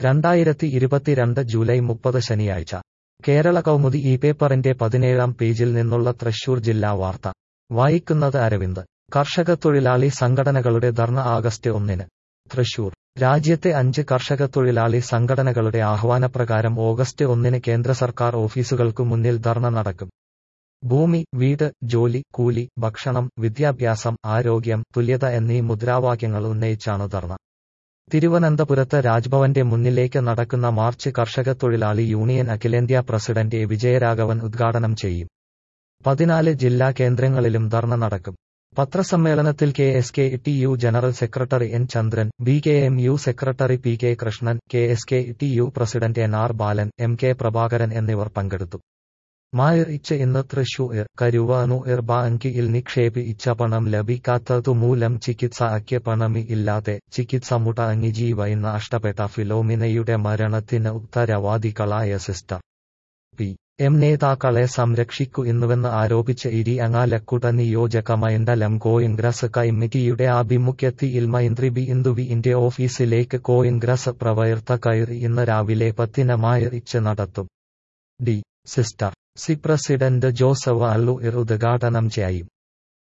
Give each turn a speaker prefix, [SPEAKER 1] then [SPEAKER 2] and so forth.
[SPEAKER 1] രണ്ടായിരത്തി ഇരുപത്തിരണ്ട് ജൂലൈ മുപ്പത് ശനിയാഴ്ച കേരള കൗമുദി ഈ പേപ്പറിന്റെ പതിനേഴാം പേജിൽ നിന്നുള്ള തൃശൂർ ജില്ലാ വാർത്ത വായിക്കുന്നത് അരവിന്ദ് കർഷക തൊഴിലാളി സംഘടനകളുടെ ധർണ ആഗസ്റ്റ് ഒന്നിന് തൃശൂർ രാജ്യത്തെ അഞ്ച് കർഷക തൊഴിലാളി സംഘടനകളുടെ ആഹ്വാനപ്രകാരം ഓഗസ്റ്റ് ഒന്നിന് കേന്ദ്ര സർക്കാർ ഓഫീസുകൾക്കു മുന്നിൽ ധർണ നടക്കും ഭൂമി വീട് ജോലി കൂലി ഭക്ഷണം വിദ്യാഭ്യാസം ആരോഗ്യം തുല്യത എന്നീ മുദ്രാവാക്യങ്ങൾ ഉന്നയിച്ചാണ് ധർണ തിരുവനന്തപുരത്ത് രാജ്ഭവന്റെ മുന്നിലേക്ക് നടക്കുന്ന മാർച്ച് കർഷക തൊഴിലാളി യൂണിയൻ അഖിലേന്ത്യാ പ്രസിഡന്റ് എ വിജയരാഘവൻ ഉദ്ഘാടനം ചെയ്യും പതിനാല് ജില്ലാ കേന്ദ്രങ്ങളിലും ധർണ നടക്കും പത്രസമ്മേളനത്തിൽ K S K T U general secretary N Chandran B K M U secretary P K Krishnan K S K T U president N R Balan M K Prabhakaran എന്നിവർ പങ്കെടുത്തു മായറിച്ച് ഇന്ന് തൃശൂർ കരുവാനൂർ ബാങ്കിൽ നിക്ഷേപിച്ച പണം ലഭിക്കാത്തതുമൂലം ചികിത്സയ്ക്ക് പണമി ഇല്ലാതെ ചികിത്സ മുടങ്ങി ജീവൻ നഷ്ടപ്പെട്ട ഫിലോമിനയുടെ മരണത്തിന് ഉത്തരവാദികളായ സിസ്റ്റർ പി എം നേതാക്കളെ സംരക്ഷിക്കുന്നുവെന്ന് ആരോപിച്ച് ഇരി അങ്ങാലക്കുട നിയോജക മണ്ഡലം കോൺഗ്രസ് കമ്മിറ്റിയുടെ ആഭിമുഖ്യത്തിൽ മന്ത്രി ബി ഇന്ദുവിന്റെ ഓഫീസിലേക്ക് കോൺഗ്രസ് പ്രവർത്തകർ ഇന്ന് രാവിലെ പത്തിന് മായറിച്ച് നടത്തും D sister C president Joseph Alloor ഉദ്ഘാടനം ചെയ്യും